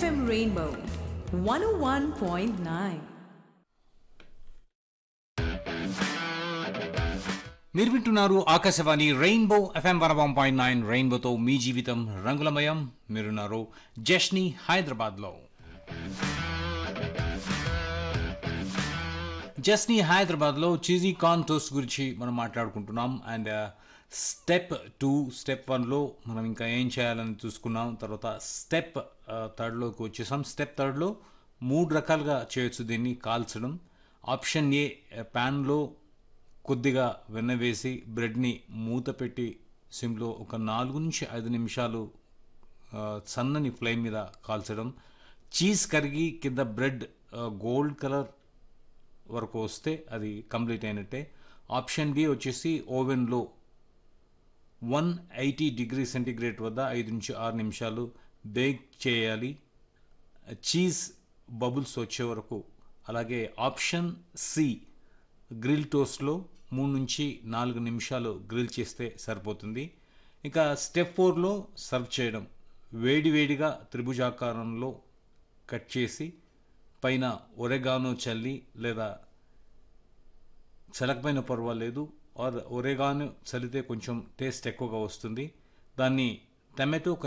FM Rainbow 101.9. మీరు వింటున్నారు Akashvani rainbow FM one one point nine రెయిన్బోతో మీ జీవితం రంగులమయం మీరున్నారు జష్ని హైదరాబాద్లో జస్ని హైదరాబాద్లో చీజీ కార్న్ టోస్ట్ గురించి మనం మాట్లాడుకుంటున్నాం అండ్ స్టెప్ టూ స్టెప్ వన్లో మనం ఇంకా ఏం చేయాలని చూసుకున్నాం తర్వాత స్టెప్ థర్డ్లోకి వచ్చేసాం స్టెప్ థర్డ్లో మూడు రకాలుగా చేయొచ్చు దీన్ని కాల్చడం ఆప్షన్ ఏ ప్యాన్లో కొద్దిగా వెన్న వేసి బ్రెడ్ని మూత పెట్టి సిమ్లో ఒక నాలుగు నుంచి ఐదు నిమిషాలు ఆ, సన్నని ఫ్లేమ్ మీద కాల్చడం చీజ్ కరిగి కింద బ్రెడ్ గోల్డ్ కలర్ వరకు వస్తే అది కంప్లీట్ అయినట్టే ఆప్షన్ బి వచ్చేసి ఓవెన్లో వన్ ఎయిటీ డిగ్రీ సెంటీగ్రేడ్ వద్ద ఐదు నుంచి ఆరు నిమిషాలు బేక్ చేయాలి చీజ్ బబుల్స్ వచ్చే వరకు అలాగే ఆప్షన్ సి గ్రిల్ టోస్ట్లో మూడు నుంచి నాలుగు నిమిషాలు గ్రిల్ చేస్తే సరిపోతుంది ఇక స్టెప్ ఫోర్లో సర్వ్ చేయడం వేడి వేడిగా త్రిభుజాకారంలో కట్ చేసి పైన ఒరెగానో చల్లి లేదా చలకపోయినా పర్వాలేదు ఆర్ ఒరేగాను చల్లితే కొంచెం టేస్ట్ ఎక్కువగా వస్తుంది దాన్ని టమాటో